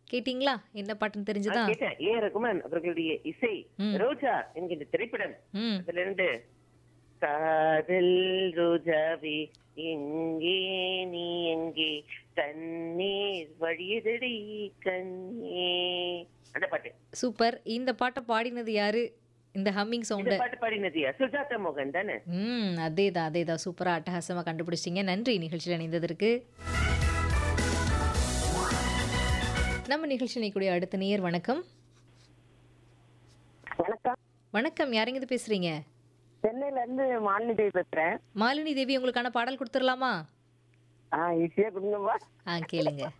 கேட்டிங்களா என்ன பாட்டுன்னு ஆ, தெரிஞ்சுதா கேட்டேன் ஏ ரகுமான் அவர்களுடைய இசை ம். ரோஜா என்கின்ற திரைப்படம் ம் அதுல இருந்து காதல் ரோஜாவே எங்கே நீ எங்கே கண்ணீர் வழியதடி கண்ணே அந்த பாட்டு சூப்பர் இந்த பாட்டை பாடினது யாரு இந்த ஹம்மிங் இந்த சவுண்டு பாட்டு பாடினதியா சுஜாதா மோகன் தானே ம் அதே தான் அதே தான் சூப்பராக அட்டகாசமாக கண்டுபிடிச்சிங்க நன்றி நிகழ்ச்சியில் இணைந்ததற்கு நம்ம நிகழ்ச்சி நிற்கக்கூடிய அடுத்த நேயர் வணக்கம் வணக்கம் வணக்கம் யாருங்க இது பேசுறீங்க சென்னையில இருந்து மாலினி தேவி பேசுறேன் மாலினி தேவி உங்களுக்கான பாடல் கொடுத்துடலாமா ஆ ஈஸியா கொடுங்கப்பா ஆ கேளுங்க